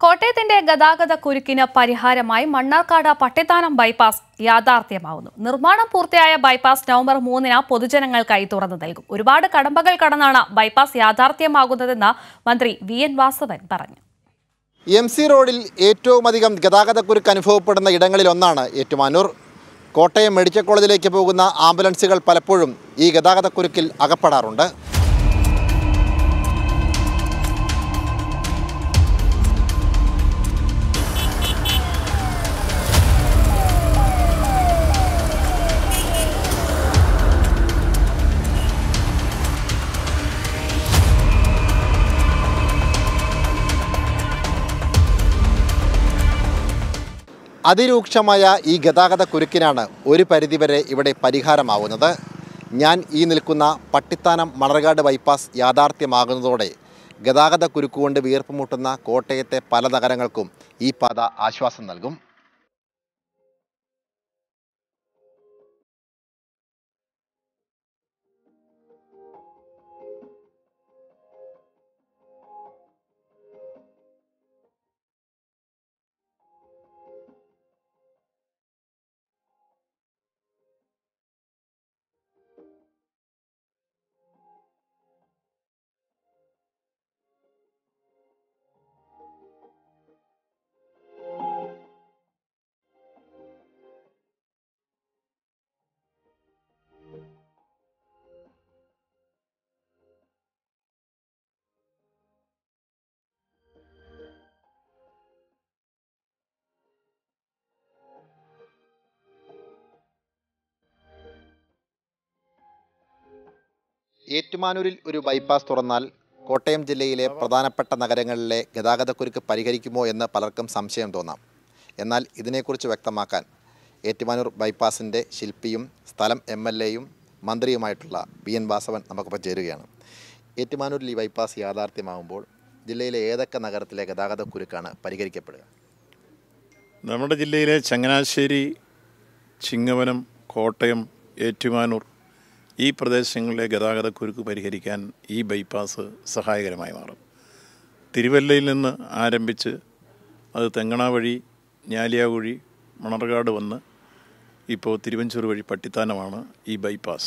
കോട്ടയത്തിന്റെ ഗതാഗത കുരുക്കിന് പരിഹാരമായി മണ്ണാർക്കാട് പട്ടിത്താനം ബൈപ്പാസ് യാഥാർത്ഥ്യമാവുന്നു നിർമ്മാണം പൂർത്തിയായ ബൈപ്പാസ് നവംബർ മൂന്നിന് പൊതുജനങ്ങൾക്കായി തുറന്നു നൽകും ഒരുപാട് കടമ്പകൾ കടന്നാണ് ബൈപ്പാസ് യാഥാർത്ഥ്യമാകുന്നതെന്ന് മന്ത്രി വി എൻ വാസവൻ പറഞ്ഞു എം സി റോഡിൽ ഏറ്റവും അധികം ഗതാഗതക്കുരുക്ക് അനുഭവപ്പെടുന്ന ഇടങ്ങളിലൊന്നാണ് ഏറ്റുമാനൂർ കോട്ടയം മെഡിക്കൽ കോളേജിലേക്ക് പോകുന്ന ആംബുലൻസുകൾ പലപ്പോഴും ഈ ഗതാഗതക്കുരുക്കിൽ അകപ്പെടാറുണ്ട് അതിരൂക്ഷമായ ഈ ഗതാഗത കുരുക്കിനാണ് ഒരു പരിധിവരെ ഇവിടെ പരിഹാരമാവുന്നത് ഞാൻ ഈ നിൽക്കുന്ന പട്ടിത്താനം മണർകാട് ബൈപ്പാസ് യാഥാർത്ഥ്യമാകുന്നതോടെ ഗതാഗത കുരുക്കുകൊണ്ട് വീർപ്പുമുട്ടുന്ന കോട്ടയത്തെ പല നഗരങ്ങൾക്കും ഈ പാത ആശ്വാസം നൽകും ഏറ്റുമാനൂരിൽ ഒരു ബൈപ്പാസ് തുറന്നാൽ കോട്ടയം ജില്ലയിലെ പ്രധാനപ്പെട്ട നഗരങ്ങളിലെ ഗതാഗതക്കുരുക്ക് പരിഹരിക്കുമോ എന്ന് പലർക്കും സംശയം തോന്നാം എന്നാൽ ഇതിനെക്കുറിച്ച് വ്യക്തമാക്കാൻ ഏറ്റുമാനൂർ ബൈപ്പാസിൻ്റെ ശില്പിയും സ്ഥലം എം എൽ എയും മന്ത്രിയുമായിട്ടുള്ള പി എൻ വാസവൻ നമുക്കൊപ്പം ചേരുകയാണ് ഏറ്റുമാനൂരിൽ ഈ ബൈപ്പാസ് യാഥാർത്ഥ്യമാകുമ്പോൾ ജില്ലയിലെ ഏതൊക്കെ നഗരത്തിലെ ഗതാഗതക്കുരുക്കാണ് പരിഹരിക്കപ്പെടുക നമ്മുടെ ജില്ലയിലെ ചങ്ങനാശ്ശേരി ചിങ്ങവനം കോട്ടയം ഏറ്റുമാനൂർ ഈ പ്രദേശങ്ങളിലെ ഗതാഗതക്കുരുക്ക് പരിഹരിക്കാൻ ഈ ബൈപ്പാസ് സഹായകരമായി മാറും തിരുവല്ലയിൽ നിന്ന് ആരംഭിച്ച് അത് തെങ്ങണ വഴി ഞാലിയാകുഴി മണർകാട് വന്ന് ഇപ്പോൾ തിരുവഞ്ചൂർ വഴി പട്ടിത്താനമാണ് ഈ ബൈപ്പാസ്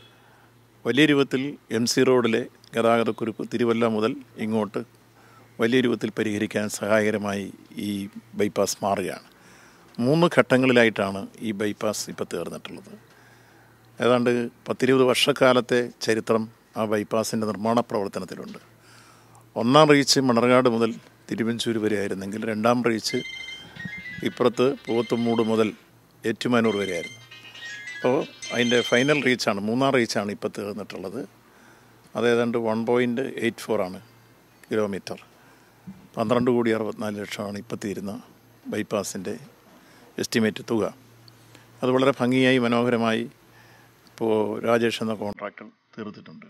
വലിയ രൂപത്തിൽ എം സി റോഡിലെ ഗതാഗതക്കുരുക്ക് തിരുവല്ല മുതൽ ഇങ്ങോട്ട് വലിയ രൂപത്തിൽ പരിഹരിക്കാൻ സഹായകരമായി ഈ ബൈപ്പാസ് മാറുകയാണ് മൂന്ന് ഘട്ടങ്ങളിലായിട്ടാണ് ഈ ബൈപ്പാസ് ഇപ്പോൾ തീർന്നിട്ടുള്ളത് ഏതാണ്ട് പത്തിരുപത് വർഷക്കാലത്തെ ചരിത്രം ആ ബൈപ്പാസിൻ്റെ നിർമ്മാണ പ്രവർത്തനത്തിലുണ്ട് ഒന്നാം റീച്ച് മണർകാട് മുതൽ തിരുവഞ്ചൂര് വരെ ആയിരുന്നെങ്കിൽ രണ്ടാം റീച്ച് ഇപ്പുറത്ത് പൂവത്തുമൂട് മുതൽ ഏറ്റുമാനൂർ വരെ ആയിരുന്നു അപ്പോൾ അതിൻ്റെ ഫൈനൽ റീച്ചാണ് മൂന്നാം റീച്ചാണ് ഇപ്പോൾ തീർന്നിട്ടുള്ളത് അത് ഏതാണ്ട് വൺ പോയിൻറ്റ് എയ്റ്റ് ഫോർ ആണ് കിലോമീറ്റർ പന്ത്രണ്ട് കോടി അറുപത്തിനാല് ലക്ഷമാണ് ഇപ്പോൾ തീരുന്ന ബൈപ്പാസിൻ്റെ എസ്റ്റിമേറ്റ് തുക അത് വളരെ ഭംഗിയായി മനോഹരമായി ഇപ്പോൾ രാജേഷ് എന്ന കോൺട്രാക്ടർ തീർത്തിട്ടുണ്ട്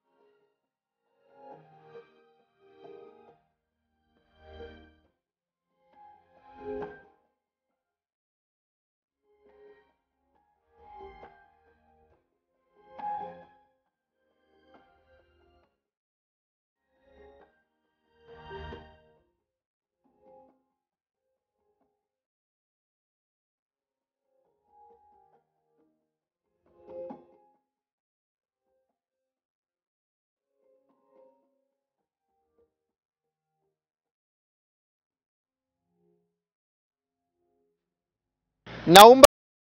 നവംബർ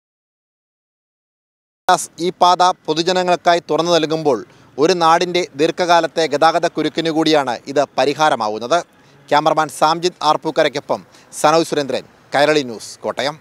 ഈ പാത പൊതുജനങ്ങൾക്കായി തുറന്നു നൽകുമ്പോൾ ഒരു നാടിൻ്റെ ദീർഘകാലത്തെ ഗതാഗത കുരുക്കിനു കൂടിയാണ് ഇത് പരിഹാരമാവുന്നത് ക്യാമറമാൻ സാംജിത് ആർപ്പൂക്കരയ്ക്കൊപ്പം സനോജ് സുരേന്ദ്രൻ കൈരളി ന്യൂസ് കോട്ടയം